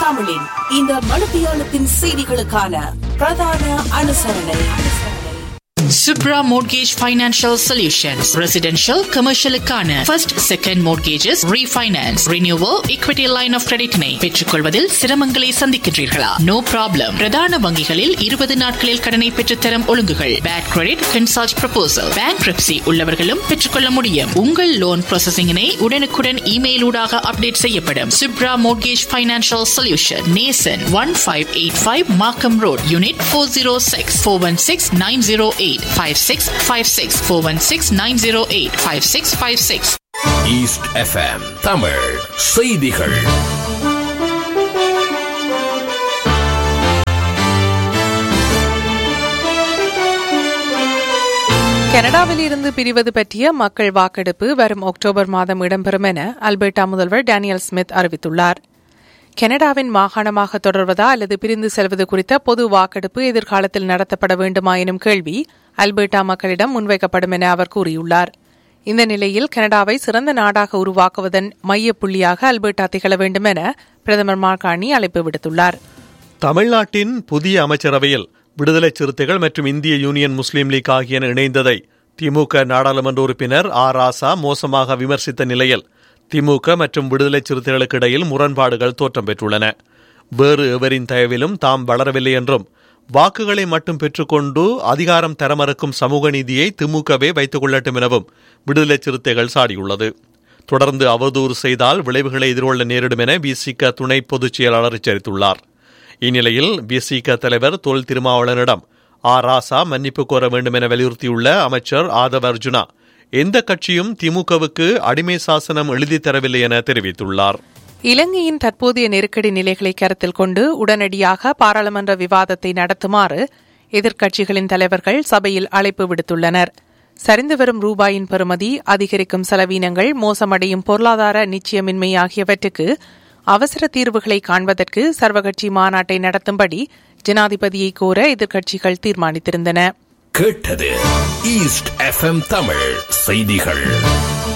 தமிழின் இந்த மணித்தியாலத்தின் செய்திகளுக்கான பிரதான அனுசரணை Subra Mortgage Financial Solutions. Residential, commercial-க்கான first, second mortgages, refinance, renewal, equity line of credit-னை பெற்றுக்கொள்வதில் சிரமங்களை சந்திக்கின்றீர்களா? No problem. பிரதான வங்கிகளில் 20 நாட்களில் கடனை பெற்றுத்தரும் ஒழுங்குகள். Bad credit, consult proposal. Bankruptcy உள்ளவர்களும் பெற்றுக்கொள்ள முடியும். உங்கள் லோன் ப்ராசஸிங்கினை உடனுக்குடன் இமெயில் ஊடாக அப்டேட் செய்யப்படும். Subra Mortgage Financial Solution. Nason 1585 Markham Road, Unit 406 416 908 5656 416 908 5656 East FM Tamil செய்திகள் கனடாவில் இருந்து பிரிவது பற்றிய மக்கள் வாக்கெடுப்பு வரும் அக்டோபர் மாதம் இடம்பெறும் என அல்பர்டா முதல்வர் டேனியல் ஸ்மித் அறிவித்துள்ளார் கனடாவின் மாகாணமாக தொடர்வதா அல்லது பிரிந்து செல்வது குறித்த பொது வாக்கெடுப்பு எதிர்காலத்தில் நடத்தப்பட வேண்டுமா எனும் கேள்வி அல்பர்டா மக்களிடம் முன்வைக்கப்படும் என அவர் கூறியுள்ளார் இந்த நிலையில் கனடாவை சிறந்த நாடாக உருவாக்குவதன் மையப் புள்ளியாக அல்பர்டா திகழ வேண்டும் என பிரதமர் மார்கானி அழைப்பு விடுத்துள்ளார் தமிழ்நாட்டின் புதிய அமைச்சரவையில் விடுதலை சிறுத்தைகள் மற்றும் இந்திய யூனியன் முஸ்லீம் லீக் ஆகியன இணைந்ததை திமுக நாடாளுமன்ற உறுப்பினர் ஆ ராசா மோசமாக விமர்சித்த நிலையில் திமுக மற்றும் விடுதலை சிறுத்தைகளுக்கு இடையில் முரண்பாடுகள் தோற்றம் பெற்றுள்ளன வேறு எவரின் தயவிலும் தாம் வளரவில்லை என்றும் வாக்குகளை மட்டும் பெற்றுக்கொண்டு அதிகாரம் தர மறுக்கும் சமூக நீதியை திமுகவே வைத்துக் கொள்ளட்டும் எனவும் விடுதலை சிறுத்தைகள் சாடியுள்ளது தொடர்ந்து அவதூறு செய்தால் விளைவுகளை எதிர்கொள்ள நேரிடும் என பிசிக துணை பொதுச் செயலாளர் எச்சரித்துள்ளார் இந்நிலையில் பிசிக தலைவர் தொல் திருமாவளவனிடம் ஆ ராசா மன்னிப்பு கோர வேண்டும் என வலியுறுத்தியுள்ள அமைச்சர் ஆதவ் அர்ஜுனா எந்த கட்சியும் திமுகவுக்கு அடிமை சாசனம் எழுதி தரவில்லை என தெரிவித்துள்ளார் இலங்கையின் தற்போதைய நெருக்கடி நிலைகளை கருத்தில் கொண்டு உடனடியாக பாராளுமன்ற விவாதத்தை நடத்துமாறு எதிர்க்கட்சிகளின் தலைவர்கள் சபையில் அழைப்பு விடுத்துள்ளனர் சரிந்து வரும் ரூபாயின் பெறுமதி அதிகரிக்கும் செலவீனங்கள் மோசமடையும் பொருளாதார நிச்சயமின்மை ஆகியவற்றுக்கு அவசர தீர்வுகளை காண்பதற்கு சர்வகட்சி மாநாட்டை நடத்தும்படி ஜனாதிபதியை கோர எதிர்க்கட்சிகள் தீர்மானித்திருந்தன கேட்டது ஈஸ்ட் எஃப்எம் தமிழ் செய்திகள்